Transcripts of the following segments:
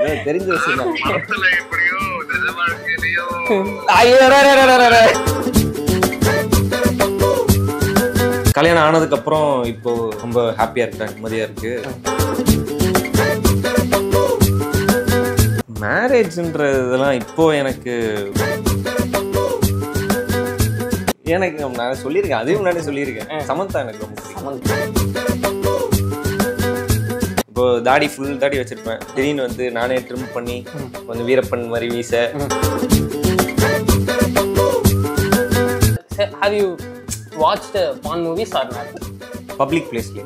தெரிஞ்ச விஷயம் தான். படத்துல எப்படியோ நிஜ வாழ்க்கையிலயோ ஐயோ, ரே, ரே, ரே, ரே, ரே. கல்யாணம் ஆனதுக்கு அப்புறம் இப்போ ரொம்ப ஹாப்பியா இருக்கேன் நிம்மதியா இருக்கு மேரேஜ்ன்றதெல்லாம் இப்போ எனக்கு எனக்கு நான் சொல்லியிருக்கேன் அதே முன்னாடி சொல்லியிருக்கேன் சமந்தா எனக்கு ரொம்ப பிடிக்கும் இப்போ தாடி ஃபுல் தாடி வச்சிருப்பேன் திடீர்னு வந்து நானே ட்ரிம் பண்ணி கொஞ்சம் வீரப்பன் மாதிரி வீச have you watch porn movies or not public பிளேஸ்ல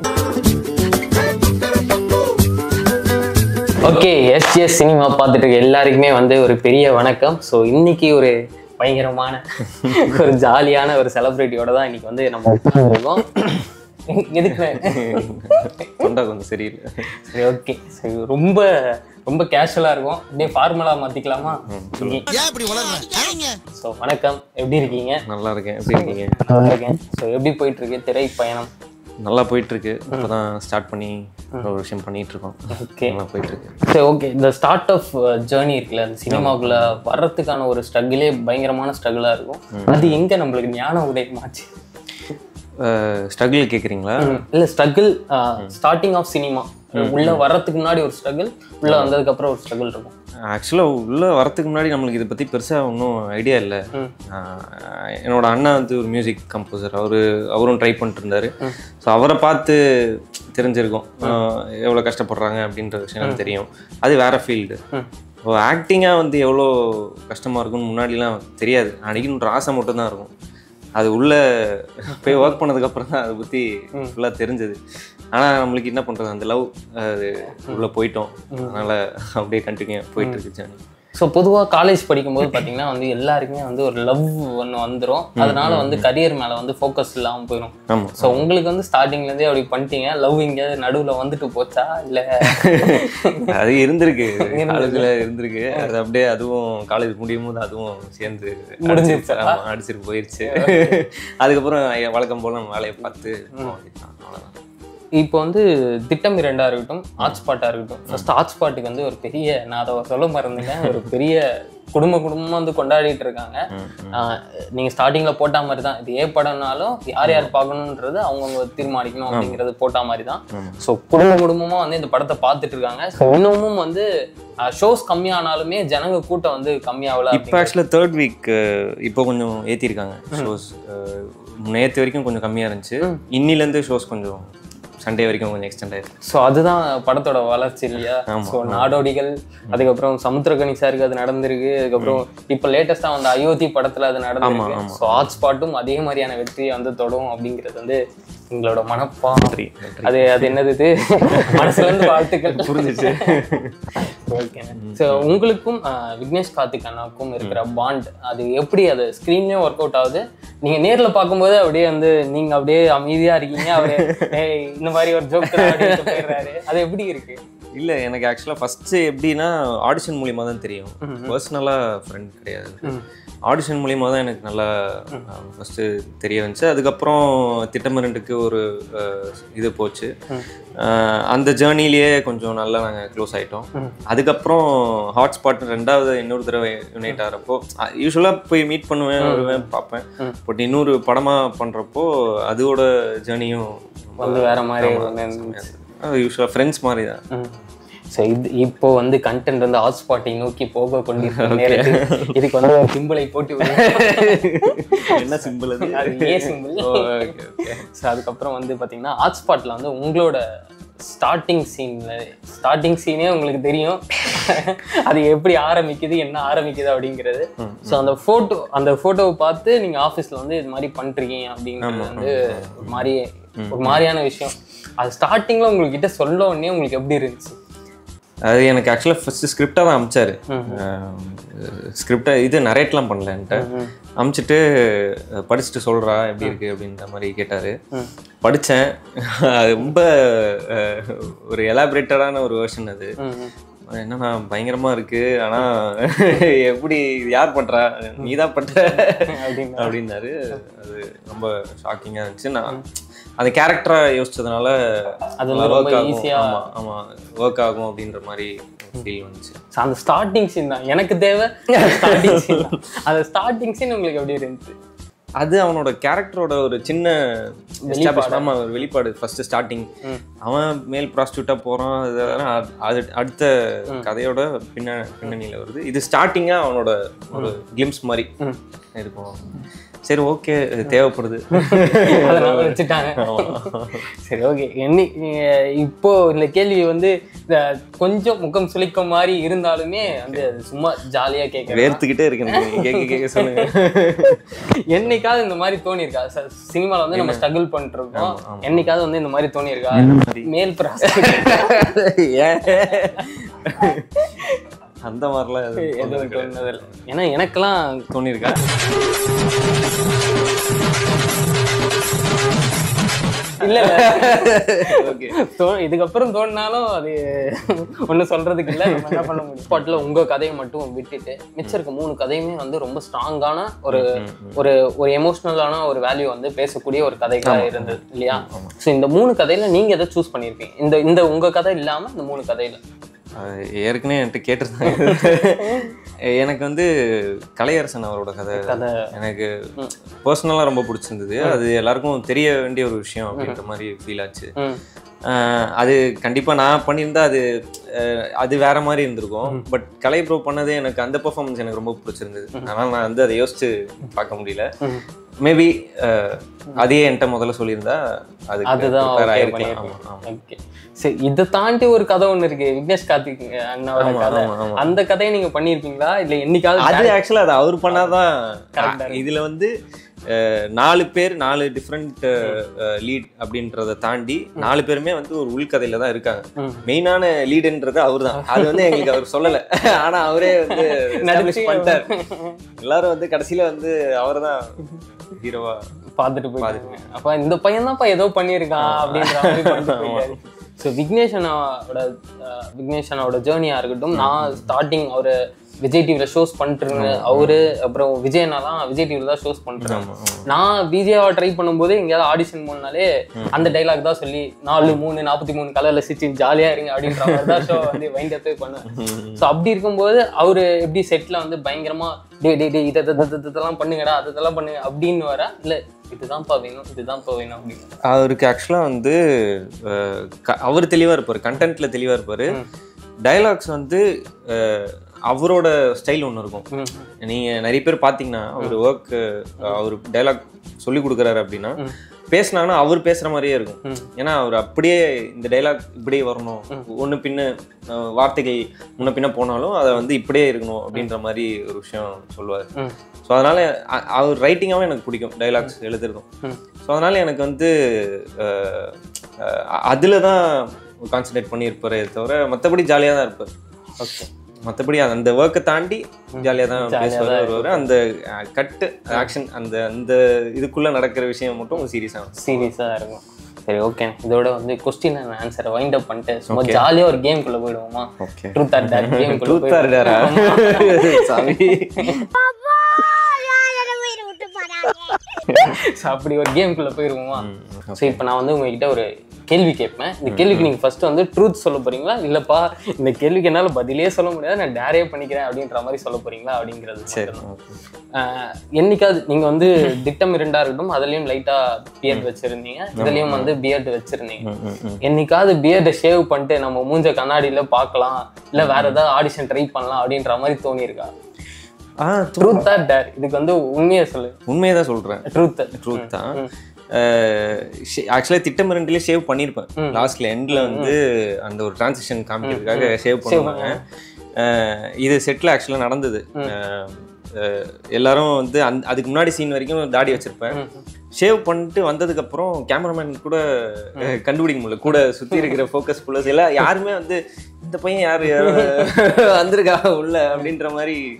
ஓகே எஸ்ஜிஎஸ் சினிமா பார்த்துட்டு இருக்க எல்லாருக்குமே வந்து ஒரு பெரிய வணக்கம் ஸோ இன்னைக்கு ஒரு பயங்கரமான ஒரு ஜாலியான ஒரு செலிப்ரிட்டியோட தான் இன்னைக்கு வந்து நம்ம உட்காந்துருக்கோம் எதுக்கு தொண்டை கொஞ்சம் சரியில்லை சரி ஓகே சரி ரொம்ப ரொம்ப கேஷுவலாக இருக்கும் அப்படியே ஃபார்மலாக மாற்றிக்கலாமா ஏன் இப்படி வளர்ற ஸோ வணக்கம் எப்படி இருக்கீங்க நல்லா இருக்கேன் எப்படி இருக்கீங்க நல்லா இருக்கேன் ஸோ எப்படி போயிட்டு இருக்கு திரை பயணம் நல்லா போயிட்டு இருக்கு இப்போதான் ஸ்டார்ட் பண்ணி ஒரு விஷயம் பண்ணிட்டு இருக்கோம் ஓகே நல்லா போயிட்டு இருக்கு சரி ஓகே இந்த ஸ்டார்ட் ஆஃப் ஜேர்னி இருக்குல்ல அந்த சினிமாக்குள்ள வர்றதுக்கான ஒரு ஸ்ட்ரகிளே பயங்கரமான ஸ்ட்ரகிளாக இருக்கும் அது எங்க நம்மளுக்கு ஞான உதயமாச்சு ஸ்ட்ரகிள் கேட்குறீங்களா இல்ல ஸ்ட்ரகிள் ஸ்டார்டிங் ஆஃப் சினிமா உள்ள வர்றதுக்கு முன்னாடி ஒரு ஸ்ட்ரகிள் உள்ள வந்ததுக்கு அப்புறம் ஒரு ஸ்ட்ரகிள் இருக்கும் ஆக்சுவலாக உள்ளே வரத்துக்கு முன்னாடி நம்மளுக்கு இதை பற்றி பெருசாக ஒன்றும் ஐடியா இல்லை என்னோட அண்ணா வந்து ஒரு மியூசிக் கம்போசர் அவரு அவரும் ட்ரை பண்ணிட்டு இருந்தாரு ஸோ அவரை பார்த்து தெரிஞ்சிருக்கும் எவ்வளோ கஷ்டப்படுறாங்க அப்படின்ற விஷயம் எனக்கு தெரியும் அது வேற ஃபீல்டு இப்போ ஆக்டிங்காக வந்து எவ்வளோ கஷ்டமாக இருக்கும்னு முன்னாடிலாம் தெரியாது அடிக்கணுன்ற ஆசை மட்டும்தான் இருக்கும் அது உள்ள போய் ஒர்க் பண்ணதுக்கப்புறம் தான் அதை பற்றி ஃபுல்லாக தெரிஞ்சது ஆனால் நம்மளுக்கு என்ன பண்ணுறது அந்த லவ் அது உள்ளே போயிட்டோம் அதனால் அப்படியே கண்டினியூ போயிட்டு இருக்கு ஜேர்னி ஸோ பொதுவாக காலேஜ் படிக்கும்போது பார்த்தீங்கன்னா வந்து எல்லாருக்குமே வந்து ஒரு லவ் ஒன்று வந்துடும் அதனால வந்து கரியர் மேலே வந்து ஃபோக்கஸ் இல்லாமல் போயிடும் ஆமாம் ஸோ உங்களுக்கு வந்து ஸ்டார்டிங்லேருந்தே அப்படி பண்ணிட்டீங்க லவ் எங்கேயாவது நடுவில் வந்துட்டு போச்சா இல்லை அது இருந்திருக்கு காலேஜில் இருந்திருக்கு அது அப்படியே அதுவும் காலேஜ் முடியும் போது அதுவும் சேர்ந்து முடிஞ்சிருச்சா? ஆமா, அடிச்சிட்டு போயிடுச்சு அதுக்கப்புறம் வழக்கம் போல நம்ம வேலையை பார்த்து போக வேண்டியதுதான். அவ்வளவுதான் இப்போ வந்து திட்டம் இரண்டா இருக்கட்டும் ஹாட்ஸ்பாட்டா இருக்கட்டும் ஃபர்ஸ்ட் ஹாட்ஸ்பாட்டுக்கு வந்து ஒரு பெரிய நான் அதை சொல்ல மறந்துட்டேன் ஒரு பெரிய குடும்ப குடும்பமா வந்து கொண்டாடிட்டு இருக்காங்க ஆஹ் நீங்க ஸ்டார்டிங்ல போட்டா மாதிரி தான் இது ஏ படம்னாலும் யார் யார் பார்க்கணுன்றது அவங்கவுங்க தீர்மானிக்கணும் அப்படிங்கிறது போட்டா மாதிரி தான் ஸோ குடும்ப குடும்பமா வந்து இந்த படத்தை பார்த்துட்டு இருக்காங்க ஸோ இன்னமும் வந்து ஷோஸ் கம்மியானாலுமே ஜனங்க கூட்டம் வந்து கம்மியாகல இப்போ ஆக்சுவலாக தேர்ட் வீக் இப்போ கொஞ்சம் ஏற்றிருக்காங்க ஷோஸ் நேற்று வரைக்கும் கொஞ்சம் கம்மியாக இருந்துச்சு இன்னிலேருந்து ஷோஸ் கொஞ்சம் சண்டே வரைக்கும் கொஞ்சம் எக்ஸ்டெண்ட் ஆயிருக்கு ஸோ அதுதான் படத்தோட வளர்ச்சி இல்லையா ஸோ நாடோடிகள் அதுக்கப்புறம் சமுத்திரகனி சாருக்கு அது நடந்திருக்கு அதுக்கப்புறம் இப்போ லேட்டஸ்டாக வந்த அயோத்தி படத்துல அது நடந்திருக்கு ஸோ ஹாட் ஸ்பாட்டும் அதே மாதிரியான வெற்றியை வந்து தொடும் அப்படிங்கிறது வந்து எங்களோட மனப்பா நன்றி நன்றி அது அது என்னது இது மனசுல இருந்து வாழ்த்துக்கள் புரிஞ்சிச்சு ஓகே ஸோ உங்களுக்கும் ஆஹ், விக்னேஷ் கார்த்திக் அண்ணாவுக்கும் இருக்கிற பாண்ட் அது எப்படி அது ஸ்க்ரீன்லேயும் ஒர்க் அவுட் ஆகுது நீங்க நேர்ல பார்க்கும்போது அப்படியே வந்து நீங்க அப்படியே அமைதியா இருக்கீங்க அவரு "ஏய், இந்த மாதிரி ஒரு ஜோக் போயிடுறாரு அது எப்படி இருக்கு இல்லை எனக்கு ஆக்சுவலாக ஃபஸ்ட்டு எப்படின்னா ஆடிஷன் மூலியமாக தான் தெரியும் பர்சனலாக ஃப்ரெண்ட் கிடையாது ஆடிஷன் மூலியமாக தான் எனக்கு நல்லா ஃபஸ்ட்டு தெரிய வந்துச்சு அதுக்கப்புறம் திட்டமிரண்டுக்கு ஒரு அஹ், இது போச்சு அஹ், அந்த ஜேர்னிலேயே கொஞ்சம் நல்லா நாங்கள் க்ளோஸ் ஆகிட்டோம் அதுக்கப்புறம் ஹாட்ஸ்பாட் ரெண்டாவது இன்னொரு தடவை யுனைட் ஆகிறப்போ யூஸ்வலாக போய் மீட் பண்ணுவேன் வருவேன் பார்ப்பேன் பட் இன்னொரு படமாக பண்ணுறப்போ அதோட ஜேர்னியும் வந்து வேற மாதிரி ஒண்ணு இருந்துச்சு. யூஸ்வலாக ஃப்ரெண்ட்ஸ் மாதிரி தான் ஸோ இது இப்போ வந்து கண்டென்ட் வந்து ஹாட் ஸ்பாட்டை நோக்கி போக கொண்டிருக்கும் நேரத்தில் இதுக்கு வந்து ஒரு சிம்பிளை போட்டு என்ன சிம்பிள் அது அது ஏ சிம்பிள் ஸோ அதுக்கப்புறம் வந்து பார்த்தீங்கன்னா ஹாட் ஸ்பாட்டில் வந்து உங்களோட ஸ்டார்டிங் சீன்ல ஸ்டார்டிங் சீனே உங்களுக்கு தெரியும் அது எப்படி ஆரம்பிக்குது என்ன ஆரம்பிக்குது அப்படிங்கிறது ஸோ அந்த ஃபோட்டோ அந்த ஃபோட்டோவை பார்த்து நீங்கள் ஆஃபீஸில் வந்து இது மாதிரி பண்ணிருக்கீங்க அப்படிங்கிறது வந்து ஒரு மாதிரி ஒரு மாதிரியான விஷயம் அது ஸ்டார்டிங்கில் உங்ககிட்ட சொல்ல உடனே உங்களுக்கு எப்படி இருந்துச்சு அது எனக்கு ஆக்சுவலாக ஃபர்ஸ்ட் ஸ்கிரிப்டாக தான் அமிச்சாரு ஸ்கிரிப்டை இது நரேட்லாம் பண்ணல என்கிட்ட அமிச்சிட்டு அஹ், படிச்சுட்டு சொல்றா எப்படி இருக்கு அப்படின்ற மாதிரி கேட்டாரு படித்தேன் அது ரொம்ப அஹ், ஒரு எலாபரேட்டடான ஒரு வெர்ஷன் அது என்னண்ணா பயங்கரமா இருக்கு ஆனா எப்படி இது யார் பண்றா நீ தான் பண்ற அப்படின்னா. அப்படின்னாரு அது ரொம்ப ஷாக்கிங்கா இருந்துச்சு நான் அந்த கேரக்டரா யோசிச்சதுனால அது வந்து ரொம்ப ஒர்க் ஆகும் easy-ஆ- ஆமா ஆமா ஒர்க் ஆகும் அப்படின்ற மாதிரி ஃபீல் வந்துச்சு So, அந்த ஸ்டார்டிங் சீன் தான் எனக்கு தேவை ஸ்டார்டிங் சீன் அந்த ஸ்டார்டிங் சீன் உங்களுக்கு எப்படி இருந்துச்சு அது அவனோட கேரக்டரோட ஒரு சின்ன establishment. ஆமா ஒரு வெளிப்பாடு ஃபர்ஸ்ட் ஸ்டார்டிங் அவன் மேல் ப்ராஸ்டியூட்டா போறான் அதெல்லாம் அது- அது அடுத்த கதையோட பின்ன பின்னணியில வருது இது ஸ்டார்டிங்கா அவனோட ஒரு கிளிம்ஸ் மாதிரி இருக்கும் சரி ஓகே தேவைப்படுது அதனால வச்சுட்டாங்க சரி ஓகே என்னி அஹ் இப்போ இந்த கேள்வி வந்து இந்த கொஞ்சம் முகம் சுளிக்க மாதிரி இருந்தாலுமே வந்து அது சும்மா ஜாலியா கேட்கறேன் வேர்த்துக்கிட்டே இருக்கு எனக்கு. கேட்க கேட்க சொல்லுங்க என்னைக்காவது இந்த மாதிரி தோணி இருக்கா சினிமால வந்து நம்ம ஸ்ட்ரகிள் பண்ணிட்டு இருக்கோம் என்னைக்காவது வந்து இந்த மாதிரி தோணி இருக்கா மேல் ப்ராஸ்டியூட் ஏன் அந்த மாதிரிலாம் எதுவும் எதுவும் தோணுனதில்லை ஏன்னா எனக்கெல்லாம் தோணியிருக்கா இல்ல ஓகே தோ- இதுக்கப்புறம் தோணினாலும் அது ஒன்றும் சொல்றதுக்கு இல்லை நம்ம என்ன பண்ண முடியும் ஸ்பாட்ல உங்க கதையை மட்டும் விட்டுட்டு மிச்சம் இருக்க மூணு கதையுமே வந்து ரொம்ப ஸ்ட்ராங்கான ஒரு ஒரு ஒரு எமோஷனலான ஒரு வேல்யூ வந்து பேசக்கூடிய ஒரு கதைகளா இருந்தது இல்லையா ஸோ இந்த மூணு கதையில நீங்க எதை சூஸ் பண்ணியிருக்கீங்க இந்த இந்த உங்க கதை இல்லாம இந்த மூணு கதையில அது ஏற்கனவே என்கிட்ட கேட்டிருந்தாங்க எனக்கு வந்து கலையரசன் அவரோட கதை கதை. எனக்கு பர்சனலாக ரொம்ப பிடிச்சிருந்தது அது எல்லாருக்கும் தெரிய வேண்டிய ஒரு விஷயம் அப்படின்ற மாதிரி ஃபீல் ஆச்சு ம் ஆஹ் அது கண்டிப்பாக நான் பண்ணியிருந்தா அது ஆஹ் அது வேற மாதிரி இருந்திருக்கும் பட் கலை ப்ரோ பண்ணது எனக்கு அந்த பெர்ஃபார்மன்ஸ் எனக்கு ரொம்ப பிடிச்சிருந்தது அதனால் நான் வந்து அதை யோசிச்சு பார்க்க முடியல மேபி அதையே என்கிட்ட முதல்ல சொல்லியிருந்தா அது அதுதான் prepare okay ஆயிருக்கலாம் பண்ணிருக்கீங்க. ஆமா, ஆமா. Okay. சரி இதை தாண்டி ஒரு கதை ஒண்ணு இருக்கு விக்னேஷ் கார்த்திக் அண்ணாவோட ஆமா, கதை ஆமா, ஆமா. அந்த கதையை நீங்க பண்ணிருக்கீங்களா இல்ல என்னைக்காவது அது ஆக்சுவலாக அது அவர் பண்ணாதான் Correct ஆ இதுல வந்து அஹ், நாலு பேர் நாலு டிஃப்ரெண்ட் லீட் அப்படின்றத தாண்டி நாலு பேருமே வந்து ஒரு உள்கதையில தான் இருக்காங்க ம். மெயினான லீடுன்றது அவர் தான் அது வந்து எங்களுக்கு அவர் சொல்லல ஆனா அவரே வந்து establish நடிச்சு பண்ணிட்டார் எல்லாரும் வந்து கடைசியில வந்து அவர் தான் ஹீரோவா பார்த்துட்டு போயிட்டாங்க அப்ப இந்த பையன் தான்ப்பா ஏதோ பண்ணியிருக்கான் அப்படின்ற மாதிரி பண்ணிட்டு போயிட்டாரு ஸோ விக்னேஷ் அண்ணாவோட அஹ், விக்னேஷ் அண்ணாவோட ஜேர்னியா இருக்கட்டும் நான் ஸ்டார்டிங் அவரு விஜய் டிவில ஷோஸ் பண்ணிட்டு இருந்தேன் அவரு அப்புறம் விஜய் அண்ணாலாம் விஜய் டிவில தான் ஷோஸ் பண்ணிட்டு நான் விஜயாவை ட்ரை பண்ணும்போது எங்கேயாவது ஆடிஷன் போனாலே அந்த டைலாக் தான் சொல்லி நாலு மூணு நாற்பத்தி மூணு கலர்ல சிச்சின் ஜாலியா இருங்க அப்படின்ற மாதிரி தான் ஷோ வந்து வைண்ட் அப்பே பண்ணுவேன் ஸோ அப்படி இருக்கும்போது அவரு எப்படி செட்ல வந்து பயங்கரமா டே டே டே இதை இதை, இதை, இதெல்லாம் பண்ணுங்கடா அது இதெல்லாம் பண்ணுங்க அப்படின்னு வர இல்ல இதுதான்ப்பா வேணும் இதுதான்ப்பா வேணும் அப்படின்னு அவருக்கு ஆக்சுவலாக வந்து அஹ், க- அவர் தெளிவாக இருப்பார் கண்டென்ட்ல தெளிவாக இருப்பார் டயலாக்ஸ் வந்து அஹ், அவரோட ஸ்டைல் ஒன்று இருக்கும் ம். நீங்கள் நிறைய பேர் பார்த்தீங்கன்னா அவர் ஒர்க் அவர் டைலாக் சொல்லி கொடுக்குறாரு அப்படின்னா பேசினாங்கன்னா அவர் பேசுகிற மாதிரியே இருக்கும் ஏன்னா அவர் அப்படியே இந்த டைலாக் இப்படியே வரணும் ஒன்று பின்ன அஹ், வார்த்தைகள் முன்ன பின்ன போனாலும் அதை வந்து இப்படியே இருக்கணும் அப்படின்ற மாதிரி ஒரு விஷயம் சொல்லுவார் ம். ஸோ அதனால அ- அவர் ரைட்டிங்காகவும் எனக்கு பிடிக்கும் டைலாக்ஸ் எழுதுறதும் ம். ஸோ அதனால எனக்கு வந்து அதில் தான் கான்சன்ட்ரேட் பண்ணியிருப்பாரே தவிர மற்றபடி ஜாலியாக தான் இருப்பார் ஓகே மற்றபடி அந்த ஒர்க்கை தாண்டி ஜாலியாக தான் ஜாலியா பேசுவார் தான் வருவார் அந்த கட்டு ஆக்ஷன் அந்த அந்த இதுக்குள்ளே நடக்கிற விஷயம் மட்டும் சீரியஸாக சீரியஸா இருக்கும் சரி ஓகே இதோட வந்து கொஸ்டின் அண்ட் ஆன்சரை வைண்ட் அப் பண்ணிட்டு சும்மா ஜாலியா ஒரு கேம் குள்ள போயிடுவோமா okay truth or dare game குள்ள ட்ரூத் ஆர் டேரா சாமி So, அப்படி ஒரு கேம் குள்ள போயிருவோமா ஸோ இப்போ நான் வந்து உங்ககிட்ட ஒரு கேள்வி கேட்பேன் இந்த கேள்விக்கு நீங்க ஃபர்ஸ்ட் வந்து ட்ரூத் சொல்ல போறீங்களா இல்லப்பா இந்த கேள்விக்கு என்னால பதிலே சொல்ல முடியாது நான் டேரே பண்ணிக்கிறேன் அப்படின்ற மாதிரி சொல்ல போறீங்களா அப்படிங்கிறது சரி மட்டும்தான். ஆஹ் என்னைக்காவது நீங்க வந்து திட்டம் இரண்டா இருக்கட்டும் அதுலயும் லைட்டா பியர்ட் வச்சிருந்தீங்க இதுலயும் வந்து பியர்ட் வச்சிருந்தீங்க என்னைக்காவது பியர்டை ஷேவ் பண்ணிட்டு நம்ம மூஞ்ச கண்ணாடியில பார்க்கலாம் இல்ல வேற ஏதாவது ஆடிஷன் ட்ரை பண்ணலாம் அப்படின்ற மாதிரி தோணி இருக்கா ஆ ட்ரூத் ஆர் டேர் இதுக்கு வந்து உண்மையை சொல்லு உண்மையை தான் சொல்கிறேன் ட்ரூத் ட்ரூத் தான் ஆக்சுவலாக திட்டம் ரெண்டுலேயே ஷேவ் பண்ணியிருப்பேன் லாஸ்ட்ல எண்டில் வந்து அந்த ஒரு டிரான்சிஷன் காமிக்கிறதுக்காக ஷேவ் பண்ணுவாங்க அஹ் இது செட்டில் ஆக்சுவலாக நடந்தது அஹ் அஹ் எல்லாரும் வந்து அந் அதுக்கு முன்னாடி சீன் வரைக்கும் தாடி வச்சிருப்பேன் ஷேவ் பண்ணிட்டு வந்ததுக்கப்புறம் கேமராமேன் கூட அஹ், கண்டுபிடிக்க முடியல கூட சுற்றி இருக்கிற ஃபோக்கஸ் புல்லஸ் எல்லாம் யாருமே வந்து இந்த பையன் யார் வந்திருக்கா உள்ள அப்படின்ற மாதிரி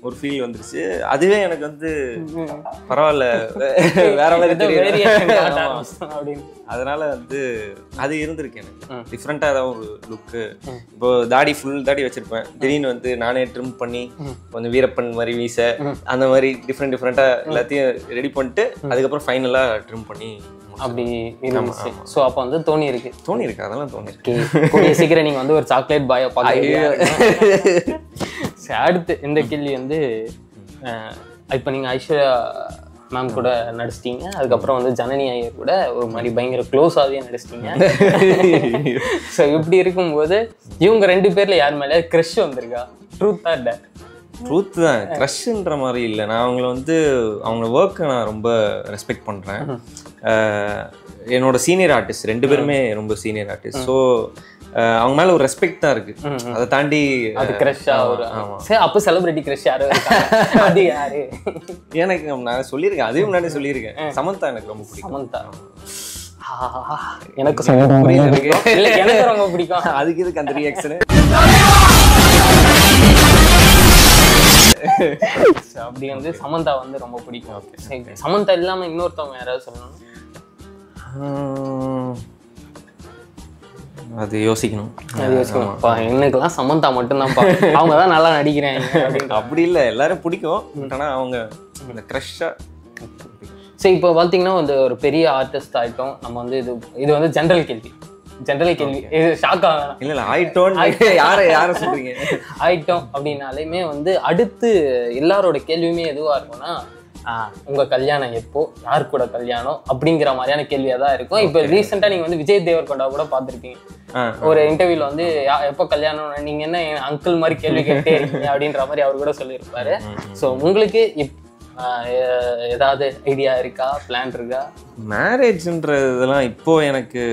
ஒரு ஃபீல் வந்துருச்சு அதுவே எனக்கு வந்து பரவாயில்ல வேற மாதிரி ஏதோ variation காட்ட தெரியல ஆமா. ஆரம்பிச்சிட்டோம் அப்படின்னு அதனால வந்து அது இருந்திருக்கு எனக்கு ம். டிஃப்ரெண்டா ஏதாவது ஒரு லுக்கு இப்போ தாடி ஃபுல் தாடி வச்சிருப்பேன் திடீர்னு வந்து நானே ட்ரிம் பண்ணி கொஞ்சம் வீரப்பன் மாதிரி வீச அந்த மாதிரி டிஃப்ரெண்ட் டிஃப்ரெண்டா எல்லாத்தையும் ரெடி பண்ணிட்டு அதுக்கப்புறம் ஃபைனலா ட்ரிம் பண்ணி முடிச்சேன். அப்படி இருந்துச்சு ஸோ அப்போ வந்து தோணி இருக்கு தோணி இருக்கு அதெல்லாம் தோணி இருக்கு Okay. கூடிய சீக்கிரம் நீங்க வந்து ஒரு சாக்லேட் பாய பார்க்க சரி, அடுத்து இந்த கேள்வி வந்து அஹ், இப்போ நீங்க ஐஸ்வர்யா மேம் கூட நடிச்சிட்டீங்க அதுக்கப்புறம் வந்து ஜனனி ஐயர் கூட ஒரு மாதிரி பயங்கர க்ளோஸ் ஆகியே நடிச்சிட்டீங்க ஸோ இப்படி இருக்கும்போது இவங்க ரெண்டு பேர்ல யார் மேலே க்ரஷ் வந்திருக்கா ட்ரூத் ஆர் டேட் ட்ரூத் தான் க்ரஷ்ன்ற மாதிரி இல்லை நான் அவங்கள வந்து அவங்க ஒர்க்கை நான் ரொம்ப ரெஸ்பெக்ட் பண்ணுறேன் என்னோட சீனியர் ஆர்டிஸ்ட் ரெண்டு பேருமே ரொம்ப சீனியர் ஆர்டிஸ்ட் ஸோ அவங்க மேலே ஒரு ரெஸ்பெக்ட் தான் இருக்கு அதை தாண்டி அது க்ரஷ்ஷா ஆமா, ஒரு ஆமா. சரி அப்போ செலிபிரிட்டி க்ரஷ் யாரும் இருக்காங்க. அது யாரு எனக்கு நான் சொல்லியிருக்கேன் அதையும் முன்னாடி சொல்லியிருக்கேன் சமந்தா எனக்கு ரொம்ப பிடிக்கும் சமந்தா ஆஹா, எனக்கு சமந்தா புரியுது எனக்கு. இல்ல எனக்கு ரொம்ப பிடிக்கும் அதுக்கு இதுக்கு அந்த ரியாக்ஷனு So, அப்படி வந்து சமந்தா வந்து ரொம்ப பிடிக்கும் சரி, சமந்தா இல்லாம இன்னொருத்தவங்க யாராவது சொல்லணும் அது யோசிக்கணும் அது யோசிக்கணும். அப்பா, எனக்கெல்லாம் சமந்தா மட்டும்தான் அவங்க தான் நல்லா நடிக்கிறாங்க அப்படின்னு அப்படி இல்லை எல்லாரும் பிடிக்கும் ஆனா அவங்க இந்த க்ரஷ்ஷா சரி இப்போ பார்த்தீங்கன்னா வந்து ஒரு பெரிய ஆர்டிஸ்ட் ஆயிட்டோம் நம்ம வந்து இது இது வந்து ஜென்ரல் கேள்வி ஜென்ரல் கேள்வி இது ஷாக் ஆகலாம் இல்ல இல்ல ஆயிட்டோன்னு யார யார சொல்றீங்க ஆயிட்டோம் அப்படின்னாலுமே வந்து அடுத்து எல்லாரோட கேள்வியுமே எதுவா இருக்கும்னா ஆஹ், உங்க கல்யாணம் எப்போ யார் கூட கல்யாணம் அப்படிங்கிற மாதிரியான கேள்வியா தான் இருக்கும் இப்போ ரீசெண்டா நீங்க வந்து விஜய் தேவர்கொண்டா கூட பார்த்திருப்பீங்க ஆ, ஒரு இன்டர்வியூல வந்து யா- எப்போ கல்யாணம் நீங்க என்ன என் அங்கிள் மாதிரி கேள்வி கேட்டே இருக்கீங்க அப்படின்ற மாதிரி அவர் கூட சொல்லியிருப்பாரு ஸோ உங்களுக்கு இப் ஆஹ், எ- ஏதாவது ஐடியா இருக்கா பிளான் இருக்கா மேரேஜ்ன்ற இதெல்லாம் இப்போ எனக்கு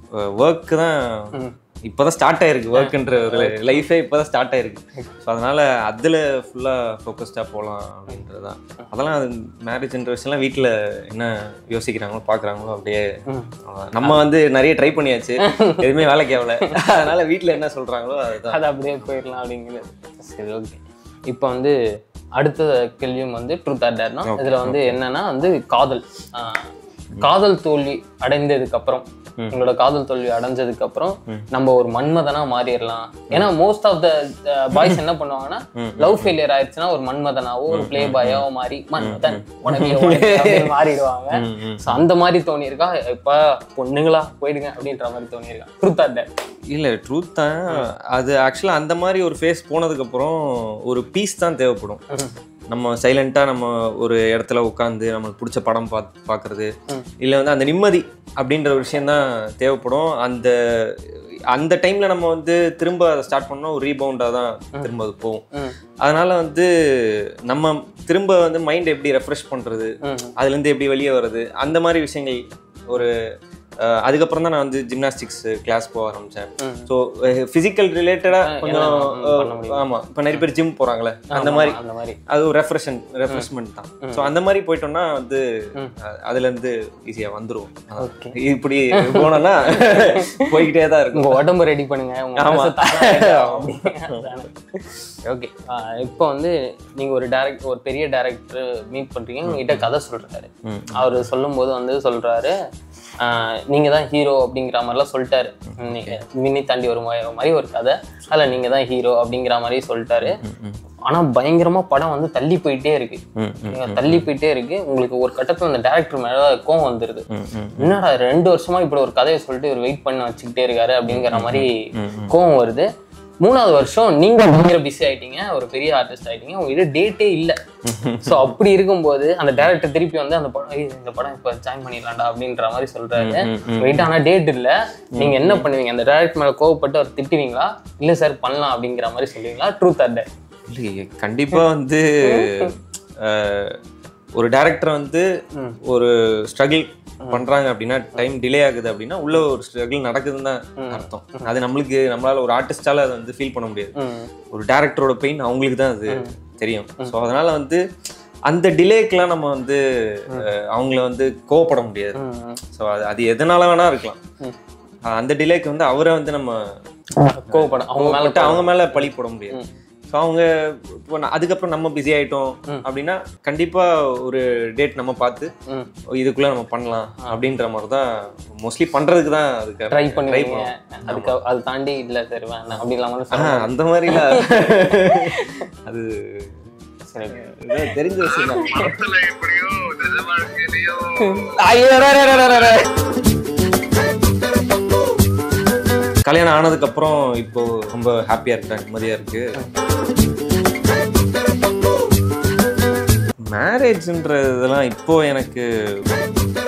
ஒர்க் தான் இப்போதான் ஸ்டார்ட் ஆயிருக்கு ஒர்க்ன்ற ஒரு லைஃபே இப்போதான் ஸ்டார்ட் ஆயிருக்கு ஸோ அதனால அதில் ஃபுல்லாக ஃபோக்கஸ்டாக போகலாம் அப்படின்றது தான் அதெல்லாம் அது மேரேஜ்ன்ற விஷயம்லாம் வீட்டில் என்ன யோசிக்கிறாங்களோ பார்க்குறாங்களோ அப்படியே அவ்வளவுதான். நம்ம வந்து நிறைய ட்ரை பண்ணியாச்சு எதுவுமே வேலைக்கு ஆகல அதனால வீட்டில் என்ன சொல்கிறாங்களோ அதுதான் அது அப்படியே போயிடலாம் அப்படிங்கிறது சரி ஓகே இப்போ வந்து அடுத்த கேள்வியும் வந்து ட்ரூத் ஆர் டேர்னா இதுல வந்து என்னன்னா வந்து காதல் ஆஹ், காதல் தோல்வி அடைந்ததுக்கு அப்புறம் உங்களோட காதல் தோல்வி அடைஞ்சதுக்கு அப்புறம் நம்ம ஒரு மன்மதனா மாறிடலாம் ஏன்னா மோஸ்ட் ஆஃப் த பாய்ஸ் என்ன பண்ணுவாங்கன்னா லவ் ஃபெயிலியர் ஆயிடுச்சுன்னா ஒரு மன்மதனாவோ ஒரு பிளே பாயாவோ மாறி மன்மதன் உனக்கு உனக்கு அப்படின்னு மாறிடுவாங்க ஸோ அந்த மாதிரி தோணி இருக்கா இப்ப பொண்ணுங்களா போயிடுங்க அப்படின்ற மாதிரி தோணி இருக்கா ட்ரூத் ஆர் டேர் இல்லை ட்ரூத் தான் அது ஆக்சுவலாக அந்த மாதிரி ஒரு ஃபேஸ் போனதுக்கப்புறம் ஒரு பீஸ் தான் தேவைப்படும் நம்ம சைலண்ட்டாக நம்ம ஒரு இடத்துல உட்காந்து நம்மளுக்கு பிடிச்ச படம் பார்த்து பார்க்குறது இல்லை வந்து அந்த நிம்மதி அப்படின்ற ஒரு விஷயந்தான் தேவைப்படும் அந்த அந்த டைமில் நம்ம வந்து திரும்ப அதை ஸ்டார்ட் பண்ணோம் ஒரு ரீபவுண்டாக தான் திரும்ப அது போகும் ம். அதனால வந்து நம்ம திரும்ப வந்து மைண்ட் எப்படி ரெஃப்ரெஷ் பண்ணுறது ம். அதுலேருந்து எப்படி வெளியே வர்றது அந்த மாதிரி விஷயங்கள் ஒரு அஹ், அதுக்கப்புறம் தான் நான் வந்து ஜிம்னாஸ்டிக்ஸ் கிளாஸ் போக ஆரம்பித்தேன் ம். ஸோ ஃபிசிக்கல் ரிலேட்டடாக அஹ் கொஞ்சம் என்ன பண்ண முடியும்? ஆமாம் இப்போ நிறைய பேர் ஜிம் போகிறாங்களே அந்த மாதிரி அந்த மாதிரி அது ஒரு ரெஃப்ரெஷன் ரெஃப்ரெஷ்மெண்ட் தான் ஸோ அந்த மாதிரி போயிட்டோம்னா வந்து அஹ், அதுலேருந்து ஈஸியாக வந்துடும் Okay. இப்படி போனோம்னா போய்கிட்டே தான் இருக்கும் உங்க உடம்பு ரெடி பண்ணுங்க உங்க ஆமா. ஓகே இப்போ வந்து நீங்க ஒரு டேரக்ட் ஒரு பெரிய டேரக்டர் மீட் பண்றீங்க உங்ககிட்ட கதை சொல்றாரு ம். அவர் சொல்லும்போது வந்து சொல்றாரு ஆஹ், நீங்க தான் ஹீரோ அப்படிங்கிற மாதிரிலாம் சொல்லிட்டாரு நீங்க மின்னி தாண்டி ஒரு மாதிரி மாதிரி ஒரு கதை அதுல நீங்க தான் ஹீரோ அப்படிங்கிற மாதிரி சொல்லிட்டாரு ஆனா பயங்கரமா படம் வந்து தள்ளி போயிட்டே இருக்கு ம், ம், நீங்க தள்ளி போயிட்டே இருக்கு உங்களுக்கு ஒரு கட்டத்துல அந்த டேரக்டர் மேல கோவம் வந்துருது ம், ம். என்னடா ரெண்டு வருஷமா இப்படி ஒரு கதையை சொல்லிட்டு இவர் வெயிட் பண்ண வச்சுக்கிட்டே இருக்காரு அப்படிங்கிற மாதிரி கோவம் வருது மூணாவது வருஷம் நீங்க பயங்கர பிஸி ஆயிட்டீங்க ஒரு பெரிய ஆர்டிஸ்ட் ஆயிட்டீங்க உங்ககிட்ட டேட்டே இல்ல சோ அப்படி இருக்கும்போது அந்த டேரக்டர் திருப்பி வந்து அந்த படம் "ஏய், இந்த படம் இப்ப ஜாயின் பண்ணிடலாம்டா அப்படின்ற மாதிரி சொல்றாரு வெயிட் ஆனா டேட் இல்ல நீங்க என்ன பண்ணுவீங்க அந்த டேரக்டர் மேல கோவப்பட்டு அவர் திட்டுவீங்களா இல்ல சார் பண்ணலாம் அப்படிங்கிற மாதிரி சொல்லுவீங்களா ட்ரூத் ஆர் டேட் இல்லையே கண்டிப்பா வந்து அஹ், ஒரு டேரக்டர் வந்து ஒரு ஸ்ட்ரகிள் பண்றாங்க அப்படின்னா டைம் டிலே ஆகுது அப்படின்னா உள்ள ஒரு ஸ்ட்ரகிள் நடக்குதுன்னு தான் அர்த்தம் அது நம்மளுக்கு நம்மளால ஒரு ஆர்டிஸ்டால அதை வந்து ஃபீல் பண்ண முடியாது ஒரு டேரக்டரோட பெயின் அவங்களுக்கு தான் அது தெரியும் ஸோ அதனால வந்து அந்த டிலேக்கெலாம் நம்ம வந்து அஹ், அவங்கள வந்து கோவப்பட முடியாது ஸோ அது அது எதனால வேணா இருக்கலாம் அஹ், அந்த டிலேக்கு வந்து அவரை வந்து நம்ம கோவப்படும் அவங்க மேல கோவப்பட்டு அவங்க மேல பழி போட முடியாது ஸோ அவங்க இப்போ நான் அதுக்கப்புறம் நம்ம பிஸி ஆயிட்டோம் அப்படின்னா கண்டிப்பா ஒரு டேட் நம்ம பார்த்து ம். இதுக்குள்ள நம்ம பண்ணலாம் அப்படின்ற மாதிரி தான் மோஸ்ட்லி பண்றதுக்கு தான் அதுக்கு ட்ரை பண்ணுவீங்க பண்ணுவோம். அதுக்கு அது தாண்டி இல்ல சரி வேணாம் அப்படி இல்லாம ஆஹ், அந்த மாதிரிலாம் அது சரி ஏதோ தெரிஞ்ச விஷயம் தான். படத்துல எப்படியோ நிஜ வாழ்க்கையிலயும் கல்யாணம் ஆனதுக்கு அப்புறம் இப்போ ரொம்ப ஹாப்பியா இருக்கேன் நிம்மதியா இருக்கு மேரேஜ்ன்ற இதெல்லாம் இப்போ எனக்கு